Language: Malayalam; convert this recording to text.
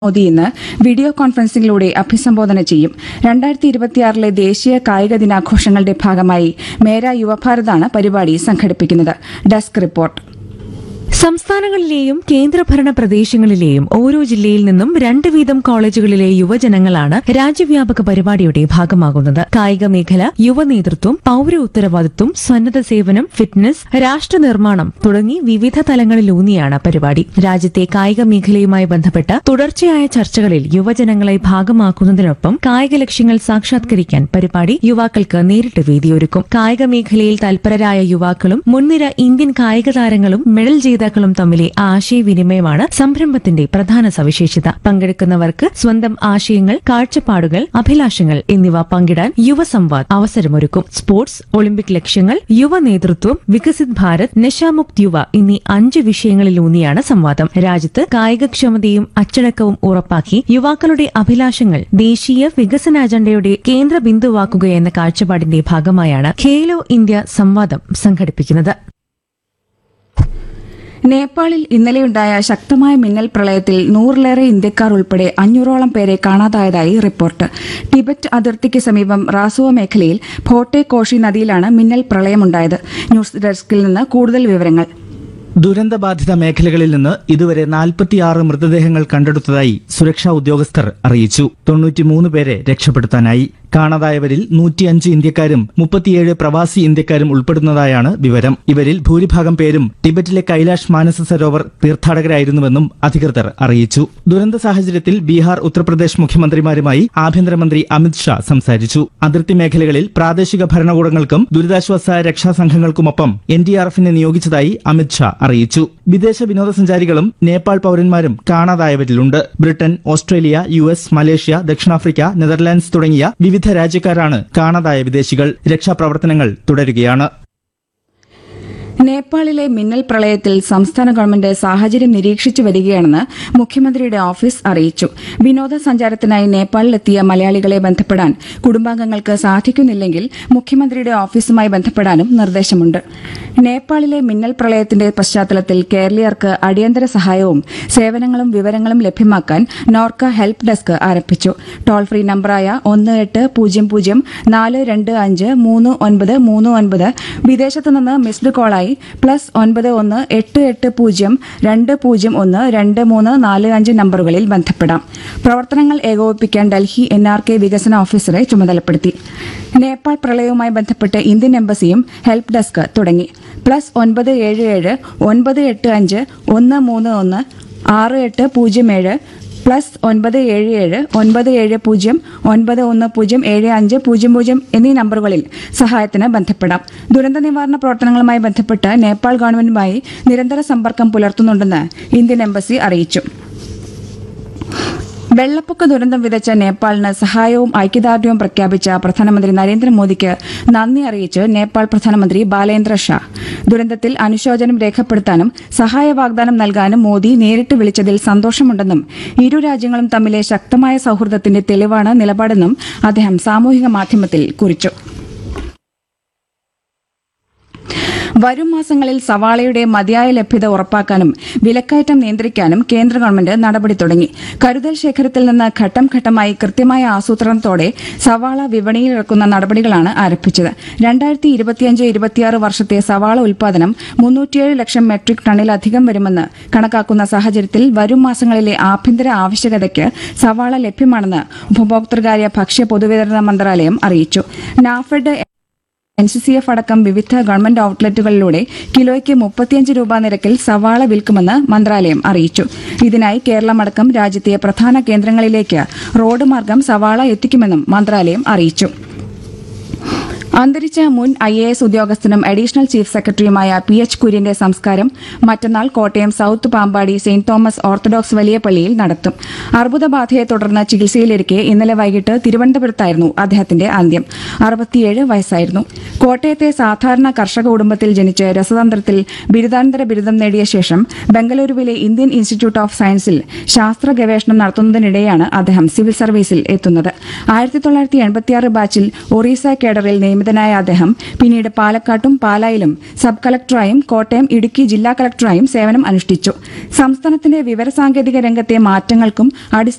മോദി ഇന്ന് വീഡിയോ കോൺഫറൻസിംഗിലൂടെ അഭിസംബോധന ചെയ്യും രണ്ടായിരത്തി ഇരുപത്തിയാറിലെ ദേശീയ കായിക ദിനാഘോഷങ്ങളുടെ ഭാഗമായി മേര യുവഭാരതാണ് പരിപാടി സംഘടിപ്പിക്കുന്നത് ഡെസ്ക് റിപ്പോർട്ട് സംസ്ഥാനങ്ങളിലെയും കേന്ദ്രഭരണ പ്രദേശങ്ങളിലെയും ഓരോ ജില്ലയിൽ നിന്നും രണ്ട് വീതം കോളേജുകളിലെ യുവജനങ്ങളാണ് രാജ്യവ്യാപക പരിപാടിയുടെ ഭാഗമാകുന്നത് കായിക മേഖല യുവനേതൃത്വം പൌര ഉത്തരവാദിത്വം സന്നദ്ധ സേവനം ഫിറ്റ്നസ് രാഷ്ട്ര നിർമ്മാണം തുടങ്ങി വിവിധ തലങ്ങളിലൂന്നിയാണ് പരിപാടി രാജ്യത്തെ കായിക മേഖലയുമായി ബന്ധപ്പെട്ട തുടർച്ചയായ ചർച്ചകളിൽ യുവജനങ്ങളെ ഭാഗമാക്കുന്നതിനൊപ്പം കായിക ലക്ഷ്യങ്ങൾ സാക്ഷാത്കരിക്കാൻ പരിപാടി യുവാക്കൾക്ക് നേരിട്ട് വേദിയൊരുക്കും കായിക മേഖലയിൽ തൽപരരായ യുവാക്കളും മുൻനിര ഇന്ത്യൻ കായിക താരങ്ങളും മെഡൽ ജേതാക്കളും തമ്മിലെ ആശയവിനിമയമാണ് സംരംഭത്തിന്റെ പ്രധാന സവിശേഷത പങ്കെടുക്കുന്നവർക്ക് സ്വന്തം ആശയങ്ങൾ കാഴ്ചപ്പാടുകൾ അഭിലാഷങ്ങൾ എന്നിവ പങ്കിടാൻ യുവസംവാദ് അവസരമൊരുക്കും സ്പോർട്സ് ഒളിമ്പിക് ലക്ഷ്യങ്ങൾ യുവ നേതൃത്വം വികസിത് ഭാരത് നശാമുക്ത് യുവ എന്നീ അഞ്ച് വിഷയങ്ങളിലൂന്നിയാണ് സംവാദം രാജ്യത്ത് കായികക്ഷമതയും അച്ചടക്കവും ഉറപ്പാക്കി യുവാക്കളുടെ അഭിലാഷങ്ങൾ ദേശീയ വികസന അജണ്ടയുടെ കേന്ദ്ര ബിന്ദുവാക്കുകയെന്ന കാഴ്ചപ്പാടിന്റെ ഭാഗമായാണ് ഖേലോ ഇന്ത്യ സംവാദം സംഘടിപ്പിക്കുന്നത് നേപ്പാളിൽ ഇന്നലെയുണ്ടായ ശക്തമായ മിന്നൽ പ്രളയത്തിൽ നൂറിലേറെ ഇന്ത്യക്കാർ ഉൾപ്പെടെ അഞ്ഞൂറോളം പേരെ കാണാതായതായി റിപ്പോർട്ട് ടിബറ്റ് അതിർത്തിക്ക് സമീപം റാസുവ മേഖലയിൽ ഭോട്ടെ കോഷി നദിയിലാണ് മിന്നൽ പ്രളയമുണ്ടായത് ന്യൂസ് ഡെസ്കിൽ നിന്ന് കൂടുതൽ വിവരങ്ങൾ ദുരന്തബാധിത മേഖലകളിൽ നിന്ന് ഇതുവരെ നാൽപ്പത്തിയാറ് മൃതദേഹങ്ങൾ കണ്ടെടുത്തതായി സുരക്ഷാ ഉദ്യോഗസ്ഥർ അറിയിച്ചു തൊണ്ണൂറ്റിമൂന്ന് പേരെ രക്ഷപ്പെടുത്താനായി കാണാതായവരിൽ നൂറ്റിയഞ്ച് ഇന്ത്യക്കാരും മുപ്പത്തിയേഴ് പ്രവാസി ഇന്ത്യക്കാരും ഉൾപ്പെടുന്നതായാണ് വിവരം ഇവരിൽ ഭൂരിഭാഗം പേരും ടിബറ്റിലെ കൈലാഷ് മാനസ സരോവർ തീർത്ഥാടകരായിരുന്നുവെന്നും അധികൃതർ അറിയിച്ചു ദുരന്ത സാഹചര്യത്തിൽ ബീഹാർ ഉത്തർപ്രദേശ് മുഖ്യമന്ത്രിമാരുമായി ആഭ്യന്തരമന്ത്രി അമിത് ഷാ സംസാരിച്ചു അതിർത്തി മേഖലകളിൽ പ്രാദേശിക ഭരണകൂടങ്ങൾക്കും ദുരിതാശ്വാസ രക്ഷാസംഘങ്ങൾക്കുമൊപ്പം എൻ ഡി ആർ എഫിനെ നിയോഗിച്ചതായി അമിത് ഷാ അറിയിച്ചു വിദേശ വിനോദസഞ്ചാരികളും നേപ്പാൾ പൌരന്മാരും കാണാതായവരിലുണ്ട് Britain Australia U S Malaysia ദക്ഷിണാഫ്രിക്ക നെതർലാൻഡ്സ് തുടങ്ങിയ വിവിധ രാജ്യക്കാരാണ് കാണാതായ വിദേശികൾ രക്ഷാപ്രവർത്തനങ്ങൾ തുടരുകയാണ് നേപ്പാളിലെ മിന്നൽ പ്രളയത്തിൽ സംസ്ഥാന ഗവൺമെന്റ് സാഹചര്യം നിരീക്ഷിച്ചു വരികയാണെന്ന് മുഖ്യമന്ത്രിയുടെ ഓഫീസ് അറിയിച്ചു വിനോദസഞ്ചാരത്തിനായി നേപ്പാളിലെത്തിയ മലയാളികളെ ബന്ധപ്പെടാൻ കുടുംബാംഗങ്ങൾക്ക് സാധിക്കുന്നില്ലെങ്കിൽ മുഖ്യമന്ത്രിയുടെ ഓഫീസുമായി ബന്ധപ്പെടാനും നിർദ്ദേശമുണ്ട് നേപ്പാളിലെ മിന്നൽ പ്രളയത്തിന്റെ പശ്ചാത്തലത്തിൽ കേരളീയർക്ക് അടിയന്തര സഹായവും സേവനങ്ങളും വിവരങ്ങളും ലഭ്യമാക്കാൻ നോർക്ക ഹെൽപ്പ് ഡെസ്ക് ആരംഭിച്ചു ടോൾ ഫ്രീ നമ്പറായ ഒന്ന് എട്ട് പൂജ്യം പൂജ്യം നാല് രണ്ട് അഞ്ച് മൂന്ന് ഒൻപത് മൂന്ന് ഒൻപത് വിദേശത്ത് നിന്ന് മിസ്ഡ് കോളായി പ്ലസ് ഒൻപത് ഒന്ന് എട്ട് എട്ട് പൂജ്യം രണ്ട് പൂജ്യം ഒന്ന് രണ്ട് മൂന്ന് നാല് അഞ്ച് നമ്പറുകളിൽ ബന്ധപ്പെടാം പ്രവർത്തനങ്ങൾ ഏകോപിപ്പിക്കാൻ ഡൽഹി എൻ ആർ കെ വികസന ഓഫീസറെ ചുമതലപ്പെടുത്തി നേപ്പാൾ പ്രളയവുമായി ബന്ധപ്പെട്ട് ഇന്ത്യൻ എംബസിയും ഹെൽപ്പ് ഡെസ്ക് തുടങ്ങി പ്ലസ് ഒൻപത് ഏഴ് ഏഴ് ഒൻപത് എട്ട് അഞ്ച് ഒന്ന് മൂന്ന് ഒന്ന് ആറ് എട്ട് പൂജ്യം ഏഴ് പ്ലസ് ഒൻപത് ഏഴ് ഏഴ് ഒൻപത് ഏഴ് പൂജ്യം ഒൻപത് ഒന്ന് പൂജ്യം ഏഴ് അഞ്ച് പൂജ്യം പൂജ്യം എന്നീ നമ്പറുകളിൽ സഹായത്തിന് ബന്ധപ്പെടാം ദുരന്ത നിവാരണ പ്രവർത്തനങ്ങളുമായി ബന്ധപ്പെട്ട് നേപ്പാൾ ഗവൺമെന്റുമായി നിരന്തര സമ്പർക്കം പുലർത്തുന്നുണ്ടെന്ന് ഇന്ത്യൻ എംബസി അറിയിച്ചു വെള്ളപ്പൊക്ക ദുരന്തം വിതച്ച നേപ്പാളിന് സഹായവും ഐക്യദാർഢ്യവും പ്രഖ്യാപിച്ച പ്രധാനമന്ത്രി നരേന്ദ്രമോദിക്ക് നന്ദി അറിയിച്ച് നേപ്പാൾ പ്രധാനമന്ത്രി ബാലേന്ദ്ര ഷാ ദുരന്തത്തിൽ അനുശോചനം രേഖപ്പെടുത്താനും സഹായ വാഗ്ദാനം നൽകാനും മോദി നേരിട്ട് വിളിച്ചതിൽ സന്തോഷമുണ്ടെന്നും ഇരു രാജ്യങ്ങളും തമ്മിലെ ശക്തമായ സൌഹൃദത്തിന്റെ തെളിവാണ് നിലപാടെന്നും അദ്ദേഹം സാമൂഹിക മാധ്യമത്തിൽ കുറിച്ചു വരും മാസങ്ങളിൽ സവാളയുടെ മതിയായ ലഭ്യത ഉറപ്പാക്കാനും വിലക്കയറ്റം നിയന്ത്രിക്കാനും കേന്ദ്ര ഗവൺമെന്റ് നടപടി തുടങ്ങി കരുതൽ ശേഖരത്തിൽ നിന്ന് ഘട്ടം ഘട്ടമായി കൃത്യമായ ആസൂത്രണത്തോടെ സവാള വിപണിയിൽ ഇറക്കുന്ന നടപടികളാണ് ആരംഭിച്ചത് രണ്ടായിരത്തി ഇരുപത്തിയഞ്ച് ഇരുപത്തിയാറ് വർഷത്തെ സവാള ഉൽപാദനം മുന്നൂറ്റിയേഴ് ലക്ഷം മെട്രിക് ടണ്ണിലധികം വരുമെന്ന് കണക്കാക്കുന്ന സാഹചര്യത്തിൽ വരും മാസങ്ങളിലെ ആഭ്യന്തര ആവശ്യകതയ്ക്ക് സവാള ലഭ്യമാണെന്ന് ഉപഭോക്തൃകാര്യ ഭക്ഷ്യ പൊതുവിതരണ മന്ത്രാലയം അറിയിച്ചു NAFED N C C F അടക്കം വിവിധ ഗവൺമെന്റ് ഔട്ട്ലെറ്റുകളിലൂടെ കിലോയ്ക്ക് മുപ്പത്തിയഞ്ച് രൂപ നിരക്കിൽ സവാള വിൽക്കുമെന്ന് മന്ത്രാലയം അറിയിച്ചു ഇതിനായി കേരളമടക്കം രാജ്യത്തെ പ്രധാന കേന്ദ്രങ്ങളിലേക്ക് റോഡ് മാർഗം സവാള എത്തിക്കുമെന്നും മന്ത്രാലയം അറിയിച്ചു അന്തരിച്ച മുൻ ഐ എ എസ് ഉദ്യോഗസ്ഥനും അഡീഷണൽ ചീഫ് സെക്രട്ടറിയുമായ പി എച്ച് കുര്യന്റെ സംസ്കാരം മറ്റന്നാൾ കോട്ടയം സൌത്ത് പാമ്പാടി സെന്റ് തോമസ് ഓർത്തഡോക്സ് വലിയ പള്ളിയിൽ നടത്തും അർബുദബാധയെ തുടർന്ന് ചികിത്സയിലിരിക്കെ ഇന്നലെ വൈകിട്ട് തിരുവനന്തപുരത്തായിരുന്നു അദ്ദേഹത്തിന്റെ അന്ത്യം അറുപത്തിയേഴ് വയസ്സായിരുന്നു കോട്ടയത്തെ സാധാരണ കർഷക കുടുംബത്തിൽ ജനിച്ച് രസതന്ത്രത്തിൽ ബിരുദാനന്തര ബിരുദം നേടിയ ശേഷം ബംഗളൂരുവിലെ ഇന്ത്യൻ ഇൻസ്റ്റിറ്റ്യൂട്ട് ഓഫ് സയൻസിൽ ശാസ്ത്ര ഗവേഷണം നടത്തുന്നതിനിടെയാണ് അദ്ദേഹം സിവിൽ സർവീസിൽ എത്തുന്നത് ആയിരത്തി തൊള്ളായിരത്തി എൺപത്തിയാറ് ബാച്ചിൽ ഒറീസ കേഡറിൽ നിയമിതനായ അദ്ദേഹം പിന്നീട് പാലക്കാട്ടും പാലായിലും സബ് കളക്ടറായും കോട്ടയം ഇടുക്കി ജില്ലാ കളക്ടറായും സേവനം അനുഷ്ഠിച്ചു സംസ്ഥാനത്തിന്റെ വിവരസാങ്കേതിക രംഗത്തെ മാറ്റങ്ങൾക്കും അടിസ്ഥാന